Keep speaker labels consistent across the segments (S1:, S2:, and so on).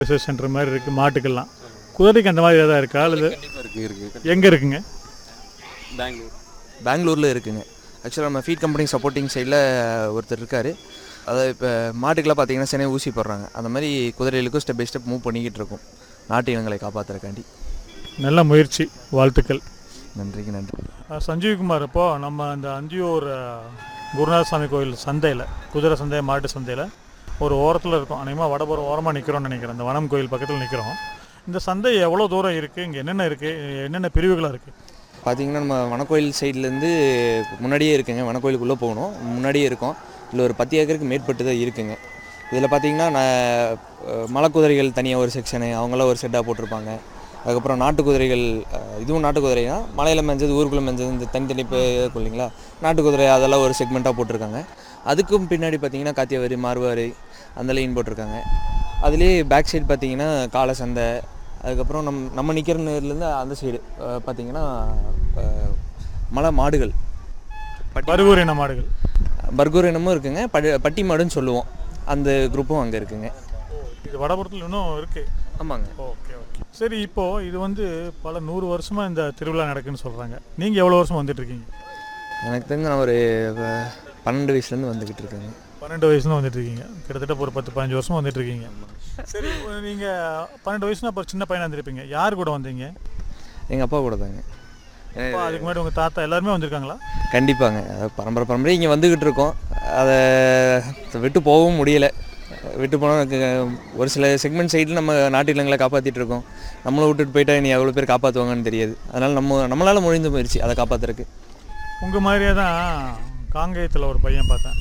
S1: research centre மாதிரி இருக்குது மாட்டுக்கெல்லாம் குதிரைக்கு அந்த மாதிரி எதாவது இருக்கா அல்லது
S2: கண்டிப்பாக இருக்குது இருக்குது
S1: எங்கே இருக்குங்க
S2: பெங்களூர்
S3: பெங்களூரில் இருக்குங்க ஆக்சுவலாக நம்ம ஃபீட் கம்பெனி சப்போர்ட்டிங் சைடில் ஒருத்தர் இருக்கார் அதாவது இப்போ மாட்டுக்கெல்லாம் பார்த்தீங்கன்னா சினை ஊசி போடுறாங்க அந்த மாதிரி குதிரைகளுக்கும் ஸ்டெப் பை ஸ்டெப் மூவ் பண்ணிக்கிட்டு இருக்கும் நாட்டு இனங்களை காப்பாற்றுறக்காண்டி
S1: நல்ல முயற்சி வாழ்த்துக்கள்
S3: நன்றிக்கு நன்றி
S1: அஹ் சஞ்சீவ்குமார் இப்போ நம்ம அந்த அந்தியூர் அஹ், குருநாத சாமி கோயில் சந்தையில் குதிரை சந்தை மாட்டு சந்தையில் ஒரு ஓரத்தில் இருக்கோம் அநேகமாக வடபுறம் ஓரமாக நிற்கிறோம்னு நினைக்கிறேன் அந்த வனம் கோயில் பக்கத்தில் நிற்கிறோம் இந்த சந்தை எவ்வளோ தூரம் இருக்குது இங்கே என்னென்ன இருக்குது என்னென்ன பிரிவுகளாக இருக்குது
S3: பார்த்தீங்கன்னா நம்ம வனக்கோயில் சைட்லேருந்து முன்னாடியே இருக்குங்க வனக்கோயிலுக்குள்ளே போகணும் முன்னாடியே இருக்கும் இல்லை ஒரு பத்து ஏக்கருக்கு மேற்பட்டு தான் இருக்குங்க இதில் பார்த்தீங்கன்னா நான் அஹ், மலைக்குதிரைகள் தனியாக ஒரு செக்ஷனு அவங்களாம் ஒரு செட்டாக போட்டிருப்பாங்க அதுக்கப்புறம் நாட்டு குதிரைகள் அஹ், இதுவும் நாட்டு குதிரை தான் மலையில் மேஞ்சது ஊருக்குள்ளே மேஞ்சது இந்த தனித்தனி இப்போ இருக்கும் இல்லைங்களா நாட்டு குதிரை அதெல்லாம் ஒரு செக்மெண்ட்டாக போட்டிருக்காங்க அதுக்கும் பின்னாடி பார்த்தீங்கன்னா காத்தியவாரி மார்வாரி அந்த லைன் போட்டிருக்காங்க அதுலேயே பேக் சைடு பார்த்தீங்கன்னா காளை சந்தை அதுக்கப்புறம் நம் நம்ம நிற்கிற நேர்லேருந்து அந்த சைடு பார்த்தீங்கன்னா அஹ், மலை மாடுகள்
S1: பருவூர் இன மாடுகள்
S3: பர்கூர் இனமும் இருக்குங்க படி பட்டி மாடுன்னு சொல்லுவோம் அந்த குரூப்பும் அங்கே இருக்குங்க
S1: இது வடபுறத்தில் இன்னும் இருக்குது
S3: ஆமாங்க
S1: ஓகே ஓகே சரி இப்போது இது வந்து பல நூறு வருஷமாக இந்த திருவிழா நடக்குன்னு சொல்கிறாங்க நீங்கள் எவ்வளோ வருஷம் வந்துட்டு இருக்கீங்க
S3: எனக்கு தெரிஞ்ச நான் ஒரு அஹ், பன்னெண்டு வயசுலேருந்து வந்துக்கிட்டு இருக்கேங்க
S1: பன்னெண்டு வயசுல வந்துட்டு இருக்கீங்க கிட்டத்தட்ட ஒரு பத்து பதினஞ்சு வருஷம் வந்துட்டு இருக்கீங்க சரி நீங்கள் பன்னெண்டு வயசுனா அப்போ சின்ன பையனாக இருந்திருப்பீங்க யார் கூட வந்தீங்க
S3: எங்கள் அப்பா கூட தாங்க
S1: அப்பா அதுக்கு முன்னாடி உங்கள் தாத்தா எல்லாருமே வந்திருக்காங்களா
S3: கண்டிப்பாங்க அதாவது பரம்பரை பரம்பரை இங்கே வந்துக்கிட்டு இருக்கோம் அதை விட்டு போகவும் முடியலை விட்டு போனால் ஒரு சில செக்மெண்ட் சைடில் நம்ம நாட்டு இனங்களை காப்பாற்றிட்டு இருக்கோம் நம்மளை விட்டுட்டு போயிட்டா இனி எவ்வளோ பேர் காப்பாற்றுவாங்கன்னு தெரியாது அதனால் நம்ம நம்மளால் முடிந்து போயிடுச்சு அதை காப்பாற்றுறதுக்கு
S1: உங்கள் மாதிரியே தான் காங்கேயத்தில் ஒரு பையன் பார்த்தேன்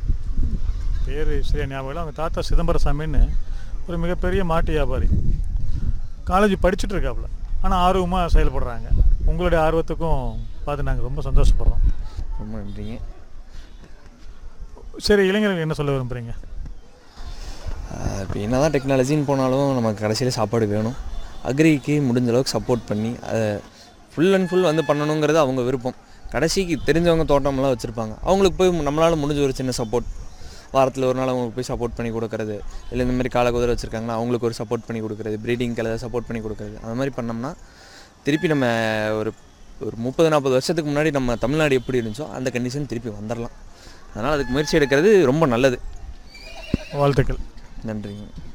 S1: பேர் சரியா ஞாபகம் இல்லை அவங்க தாத்தா சிதம்பரசாமின்னு ஒரு மிகப்பெரிய மாட்டு வியாபாரி காலேஜ் படிச்சுட்டு இருக்காப்புல ஆனால் ஆர்வமாக செயல்படுறாங்க உங்களுடைய ஆர்வத்துக்கும் பார்த்து நாங்கள் ரொம்ப சந்தோஷப்படுறோம்
S3: ரொம்ப நன்றிங்க
S1: சரி இளைஞர்கள் என்ன சொல்ல விரும்புகிறீங்க
S3: இப்போ என்ன தான் டெக்னாலஜின்னு போனாலும் நமக்கு கடைசியில் சாப்பாடு வேணும் அக்ரிக்கு முடிஞ்ச அளவுக்கு சப்போர்ட் பண்ணி அதை ஃபுல் அண்ட் ஃபுல் வந்து பண்ணணுங்கிறது அவங்க விருப்பம் கடைசிக்கு தெரிஞ்சவங்க தோட்டம்லாம் வச்சுருப்பாங்க அவங்களுக்கு போய் நம்மளால் முடிஞ்ச ஒரு சின்ன சப்போர்ட் வாரத்தில் ஒரு நாள் அவங்களுக்கு போய் சப்போர்ட் பண்ணி கொடுக்கறது இல்லை இந்த மாதிரி காலை குதிரை வச்சுருக்காங்கன்னா அவங்களுக்கு ஒரு சப்போர்ட் பண்ணி கொடுக்குறது ப்ரீடிங்க்கு ஏதாவது சப்போர்ட் பண்ணி கொடுக்குறது அந்த மாதிரி பண்ணோம்னா திருப்பி நம்ம ஒரு ஒரு முப்பது நாற்பது வருஷத்துக்கு முன்னாடி நம்ம தமிழ்நாடு எப்படி இருந்துச்சோ அந்த கண்டிஷன் திருப்பி வந்துடலாம் அதனால் அதுக்கு முயற்சி எடுக்கிறது ரொம்ப நல்லது
S1: வாழ்த்துக்கள்
S3: நன்றிங்க